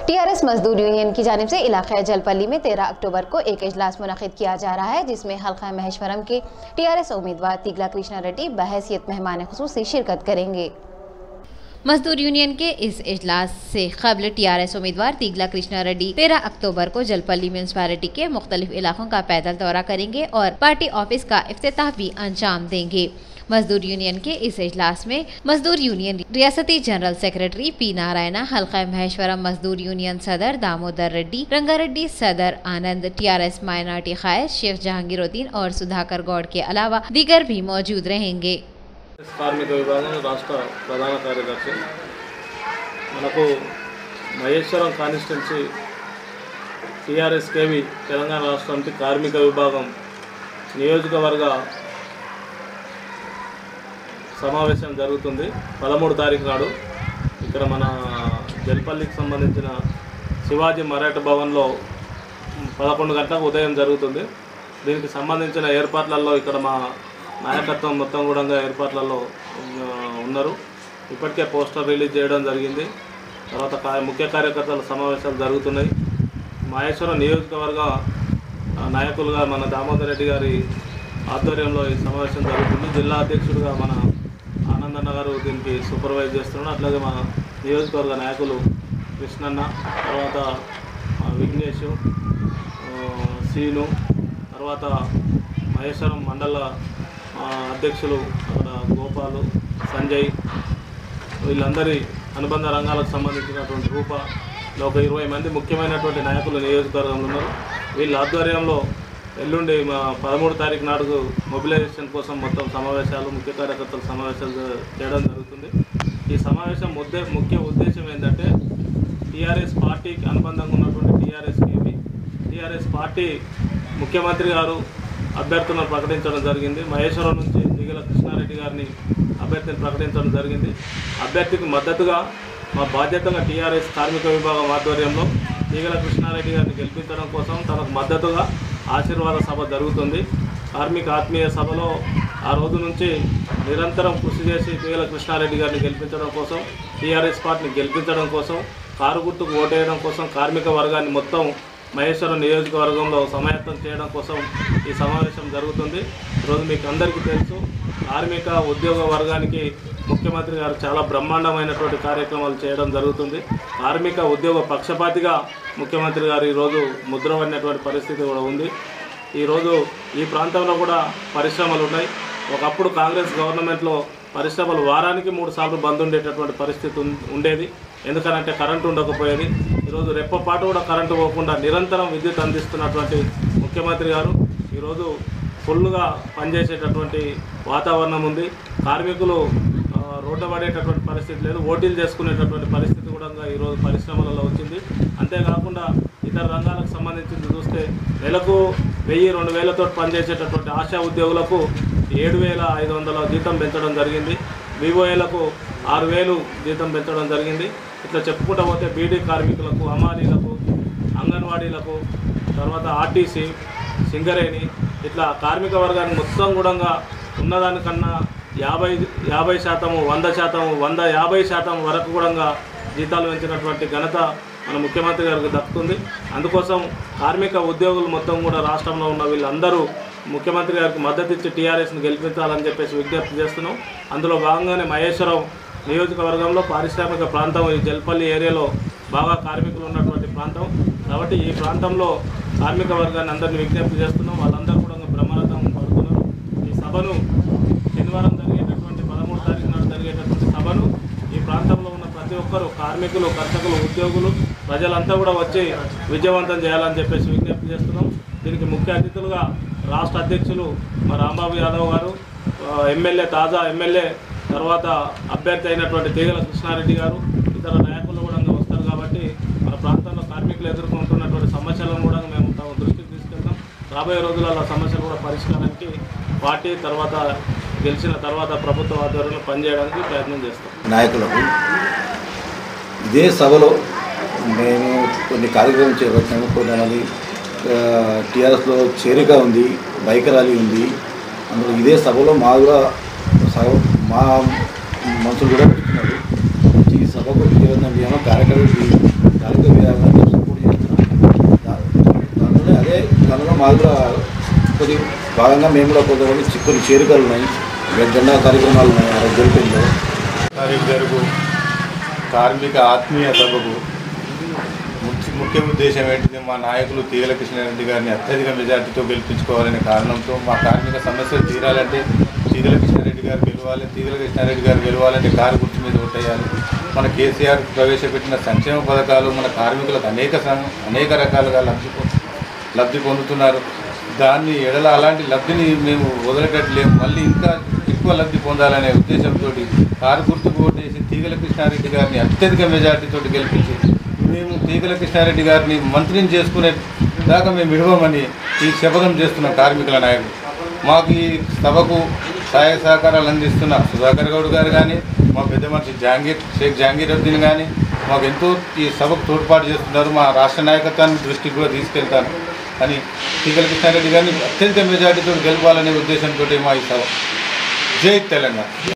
TRS मजदूर union की जानिब से इलाका जलपल्ली में 13 अक्टूबर को एक इजलास मुनद किया जा रहा है जिसमें हल्का महेश्वरम के टीआरएस उम्मीदवार तिगला कृष्णा रेड्डी बहैसियत मेहमान खसूसी शिरकत करेंगे मजदूर यूनियन के इस इजलास से कबल टीआरएस उम्मीदवार तीगला कृष्णा रेड्डी 13 अक्टूबर को जलपल्ली म्यूनसिपालिटी के मुख्तलिफ इलाकों का पैदल दौरा करेंगे और पार्टी ऑफिस का इफ्तिताह भी अंजाम देंगे मजदूर यूनियन के इस इजलास में मजदूर यूनियन रियासती जनरल सेक्रेटरी पी नारायणा हल्का महेश्वरम मजदूर यूनियन सदर दामोदर रेड्डी रंगारेड्डी सदर आनंद टीआरएस माइनॉरिटी खायद शेख जहांगीरुद्दीन और सुधाकर गौड़ के अलावा दीगर भी मौजूद रहेंगे కార్మిక విభాగం రాష్ట్ర ప్రధాన కార్యదర్శి మనకు మహేశ్వరం కాన్స్టిట్యున్సీ టీఆర్ఎస్ కేవి తెలంగాణ రాష్ట్రానికి కార్మిక విభాగం నియోజకవర్గ సమావేశం జరుగుతుంది పదమూడు తారీఖు నాడు ఇక్కడ మన జల్పల్లికి సంబంధించిన శివాజీ మరాఠ భవన్లో పదకొండు గంటలకు ఉదయం జరుగుతుంది దీనికి సంబంధించిన ఏర్పాట్లలో ఇక్కడ మా నాయకత్వం మొత్తం కూడా ఏర్పాట్లలో ఆ, ఉన్నారు ఇప్పటికే పోస్టర్ రిలీజ్ చేయడం జరిగింది తర్వాత కా- ముఖ్య కార్యకర్తల సమావేశాలు జరుగుతున్నాయి మహేశ్వరం నియోజకవర్గ ఆ, నాయకులుగా మన దామోదర్ రెడ్డి గారి ఆధ్వర్యంలో ఈ సమావేశం జరుగుతుంది జిల్లా అధ్యక్షుడిగా మన ఆనందన్న గారు దీనికి సూపర్వైజ్ చేస్తున్నాడు అట్లాగే మన నియోజకవర్గ నాయకులు కృష్ణన్న తర్వాత ఆ, విఘ్నేష్ ఆ, సీను తర్వాత మహేశ్వరం మండల ఆ, అధ్యక్షులు అక్కడ గోపాలు సంజయ్ వీళ్ళందరి అనుబంధ రంగాలకు సంబంధించినటువంటి రూపలో ఒక ఇరవై మంది ముఖ్యమైనటువంటి నాయకులు నియోజకవర్గంలో ఉన్నారు వీళ్ళ ఆధ్వర్యంలో ఎల్లుండి మా పదమూడు తారీఖు నాడు మొబిలైజేషన్ కోసం మొత్తం సమావేశాలు ముఖ్య కార్యకర్తల సమావేశాలు చేయడం జరుగుతుంది ఈ సమావేశం ముద్దే ముఖ్య ఉద్దేశం ఏంటంటే టీఆర్ఎస్ పార్టీకి అనుబంధంగా ఉన్నటువంటి టీఆర్ఎస్కి టీఆర్ఎస్ పార్టీ ముఖ్యమంత్రి గారు అభ్యర్థులను ప్రకటించడం జరిగింది మహేశ్వరం నుంచి దిగల కృష్ణారెడ్డి గారిని అభ్యర్థిని ప్రకటించడం జరిగింది అభ్యర్థికి మద్దతుగా మా బాధ్యతగా టీఆర్ఎస్ కార్మిక విభాగం ఆధ్వర్యంలో తీగల కృష్ణారెడ్డి గారిని గెలిపించడం కోసం తనకు మద్దతుగా ఆశీర్వాద సభ జరుగుతుంది కార్మిక ఆత్మీయ సభలో ఆ రోజు నుంచి నిరంతరం కృషి చేసి తీగల కృష్ణారెడ్డి గారిని గెలిపించడం కోసం టీఆర్ఎస్ పార్టీని గెలిపించడం కోసం కారు గుర్తుకు ఓటేయడం కోసం కార్మిక వర్గాన్ని మొత్తం మహేశ్వరం నియోజకవర్గంలో సమాయత్తం చేయడం కోసం ఈ సమావేశం జరుగుతుంది ఈరోజు మీకు అందరికీ తెలుసు కార్మిక ఉద్యోగ వర్గానికి ముఖ్యమంత్రి గారు చాలా బ్రహ్మాండమైనటువంటి కార్యక్రమాలు చేయడం జరుగుతుంది కార్మిక ఉద్యోగ పక్షపాతిగా ముఖ్యమంత్రి గారు ఈరోజు ముద్రపడినటువంటి పరిస్థితి కూడా ఉంది ఈరోజు ఈ ప్రాంతంలో కూడా పరిశ్రమలు ఉన్నాయి ఒకప్పుడు కాంగ్రెస్ గవర్నమెంట్లో పరిశ్రమలు వారానికి మూడు సార్లు బంద్ ఉండేటటువంటి పరిస్థితి ఉం- ఉండేది ఎందుకనంటే కరెంటు ఉండకపోయేది ఈరోజు రెప్పపాటు కూడా కరెంటు పోకుండా నిరంతరం విద్యుత్ అందిస్తున్నటువంటి ముఖ్యమంత్రి గారు ఈరోజు ఫుల్గా పనిచేసేటటువంటి వాతావరణం ఉంది కార్మికులు ఆ, రోడ్డు పడేటటువంటి పరిస్థితి లేదు ఓటీలు చేసుకునేటటువంటి పరిస్థితి కూడా ఈరోజు పరిశ్రమలలో వచ్చింది అంతేకాకుండా ఇతర రంగాలకు సంబంధించింది చూస్తే నెలకు వెయ్యి రెండు వేలతో పనిచేసేటటువంటి ఆశా ఉద్యోగులకు ఏడు వేల ఐదు వందల జీతం పెంచడం జరిగింది వివోఏలకు ఆరు వేలు జీతం పెంచడం జరిగింది ఇట్లా చెప్పుకుంటూ పోతే బీడీ కార్మికులకు అమాలీలకు అంగన్వాడీలకు తర్వాత ఆర్టీసీ సింగరేణి ఇట్లా కార్మిక వర్గానికి మొత్తం కూడా ఉన్నదానికన్నా యాభై యాభై శాతము వంద శాతం వంద యాభై శాతం వరకు కూడా జీతాలు పెంచినటువంటి ఘనత మన ముఖ్యమంత్రి గారికి దక్కుతుంది అందుకోసం కార్మిక ఉద్యోగులు మొత్తం కూడా రాష్ట్రంలో ఉన్న వీళ్ళందరూ ముఖ్యమంత్రి గారికి మద్దతు ఇచ్చి టీఆర్ఎస్ని గెలిపించాలని చెప్పేసి విజ్ఞప్తి చేస్తున్నాం అందులో భాగంగానే మహేశ్వరం నియోజకవర్గంలో పారిశ్రామిక ప్రాంతం ఈ జల్పల్లి ఏరియాలో బాగా కార్మికులు ఉన్నటువంటి ప్రాంతం కాబట్టి ఈ ప్రాంతంలో కార్మిక వర్గాన్ని అందరినీ విజ్ఞప్తి చేస్తున్నాం వాళ్ళందరూ కూడా బ్రహ్మరథం పడుతున్నారు ఈ సభను శనివారం జరిగేటటువంటి పదమూడు తారీఖు నాడు జరిగేటటువంటి సభను ఈ ప్రాంతంలో ఉన్న ప్రతి ఒక్కరు కార్మికులు కర్షకులు ఉద్యోగులు ప్రజలంతా కూడా వచ్చి విజయవంతం చేయాలని చెప్పేసి విజ్ఞప్తి చేస్తున్నాం దీనికి ముఖ్య అతిథులుగా రాష్ట్ర అధ్యక్షులు మా రాంబాబు యాదవ్ గారు ఆ, ఎమ్మెల్యే తాజా ఎమ్మెల్యే తర్వాత అభ్యర్థి అయినటువంటి తీగల కృష్ణారెడ్డి గారు ఇతర నాయకులు కూడా వస్తారు కాబట్టి మన ప్రాంతంలో కార్మికులు ఎదుర్కొంటున్నటువంటి సమస్యలను కూడా మేము తమ దృష్టికి తీసుకెళ్తాం రాబోయే రోజులలో సమస్యలు కూడా పరిష్కారానికి పార్టీ తర్వాత గెలిచిన తర్వాత ప్రభుత్వ ఆధ్వర్యంలో పనిచేయడానికి ప్రయత్నం చేస్తాం నాయకులకు ఇదే సభలో మేము కొన్ని కార్యక్రమం చేపట్టాము కొంతమంది టీఆర్ఎస్లో చేరిక ఉంది బైక్ ర్యాలీ ఉంది అందులో ఇదే సభలో మా కూడా సగం మా మనుషులు కూడా పెట్టుకున్నారు ఈ సభకు విజయవంతం చేయడం కార్యక్రమం కార్యక్రమ మాకు కూడా కొద్ది భాగంగా మేము కూడా కొంతమంది చి- కొన్ని చేరికలు ఉన్నాయి జెండా కార్యక్రమాలు ఉన్నాయి ఆ రోజు జరిపిందో తారీఖు జరుగు కార్మిక ఆత్మీయ సభకు ముఖ్య ముఖ్య ఉద్దేశం ఏంటిది మా నాయకులు తీగల కృష్ణారెడ్డి గారిని అత్యధిక మెజార్టీతో గెలిపించుకోవాలనే కారణంతో మా కార్మిక సమస్యలు తీరాలంటే తీగల కృష్ణారెడ్డి గారు గెలవాలి తీగల కృష్ణారెడ్డి గారు గెలవాలంటే కారు గుర్తు మీద ఓటేయాలి మన కేసీఆర్ ప్రవేశపెట్టిన సంక్షేమ పథకాలు మన కార్మికులకు అనేక సం- అనేక రకాలుగా లబ్ధి పొ- లబ్ధి పొందుతున్నారు దాన్ని ఎడల అలాంటి లబ్ధిని మేము వదిలేటట్లేము మళ్ళీ ఇంకా ఎక్కువ లబ్ధి పొందాలనే ఉద్దేశంతో కారు గుర్తుకు ఓటేసి తీగల కృష్ణారెడ్డి గారిని అత్యధిక మెజార్టీతో గెలిపించి మేము తీగల కృష్ణారెడ్డి గారిని మంత్రిని చేసుకునే దాకా మేము విడవమని ఈ శపథం చేస్తున్న కార్మికుల నాయకులు మాకు ఈ సభకు సహాయ సహకారాలు అందిస్తున్న సుధాకర్ గౌడ్ గారు కానీ మా పెద్ద మనిషి జహాంగీర్ షేక్ జహాంగీర్ ఉద్దీన్ కానీ మాకు ఎంతో ఈ సభకు తోడ్పాటు చేస్తున్నారు మా రాష్ట్ర నాయకత్వాన్ని దృష్టికి కూడా తీసుకెళ్తాను అని తీగల కృష్ణారెడ్డి గారిని అత్యధిక మెజార్టీతో గెలపాలనే ఉద్దేశంతో మా ఈ సభ జై తెలంగాణ